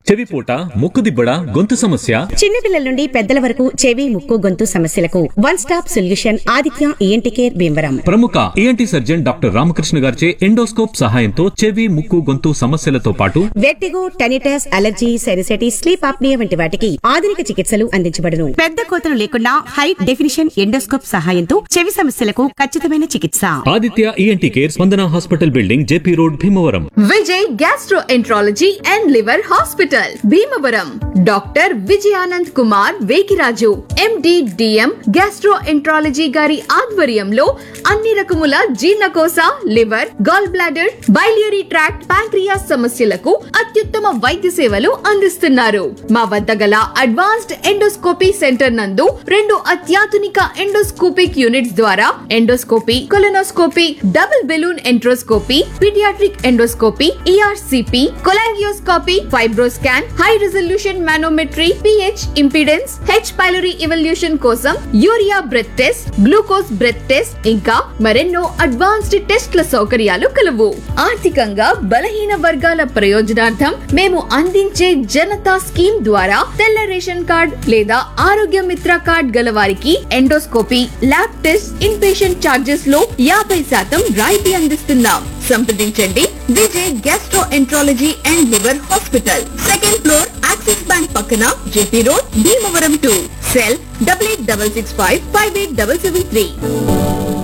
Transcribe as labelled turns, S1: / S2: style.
S1: చెవిపూట ముక్కుదిబ్బడ గొంతు సమస్య
S2: చిన్నపిల్లల నుండి పెద్దల వరకు చెవి ముక్కు గొంతు సమస్యలకు one stop solution Aditya ENT care Bhimavaram
S1: ప్రముఖ ఏఎన్టీ సర్జన్ డాక్టర్ రామకృష్ణ గారిచే ఎండోస్కోప్ సహాయంతో చెవి ముక్కు గొంతు సమస్యలతో పాటు
S2: vertigo tinnitus allergy sinusitis sleep apnoea వంటి వాటికి ఆధునిక చికిత్సలు అందించబడును పెద్ద కోతలు లేకుండా హై డెఫినిషన్ ఎండోస్కోప్ సహాయంతో చెవి సమస్యలకు ఖచ్చితమైన చికిత్స
S1: Aditya ENT care Spandana hospital building JP road Bhimavaram
S3: Vijay gastroenterology and liver hospital Bhimavaram doctor Vijayanand Kumar Vegiraju MD DM gastroenterology గారి ఆధ్వర్యంలో అన్ని రకముల జీర్ణకోశ liver gall bladder biliary tract pancreas సమస్యలకు అత్యుత్తమ వైద్య సేవలు అందిస్తున్నారు మా వద్ద గల అడ్వాన్స్డ్ ఎండోస్కోపీ సెంటర్ నందు రెండు అత్యాధునిక ఎండోస్కోపిక్ యూనిట్స్ ద్వారా endoscopy colonoscopy double balloon enteroscopy paediatric endoscopy ERCP cholangioscopy fibroscan high resolution manometry pH impedance H pylori evaluation కోసం urea breath test glucose breath test ఇంకా మరెన్నో అడ్వాన్స్డ్ టెస్ట్ల సౌకర్యాలు కలవు ఆర్థికంగా బలహీన వర్గాల ప్రయోజనార్థం మేము అందించే జనతా స్కీమ్ ద్వారా తెల్ల రేషన్ కార్డ్ లేదా ఆరోగ్య మిత్ర కార్డ్ గల వారికి endoscopy lab test inpatient charges లో యాభై శాతం రాయితీ అందిస్తున్నాం సంప్రదించండి Vijay gastroenterology and liver hospital second floor Axis bank పక్కన JP road Bhimavaram two cell double eight double six five five eight double seven three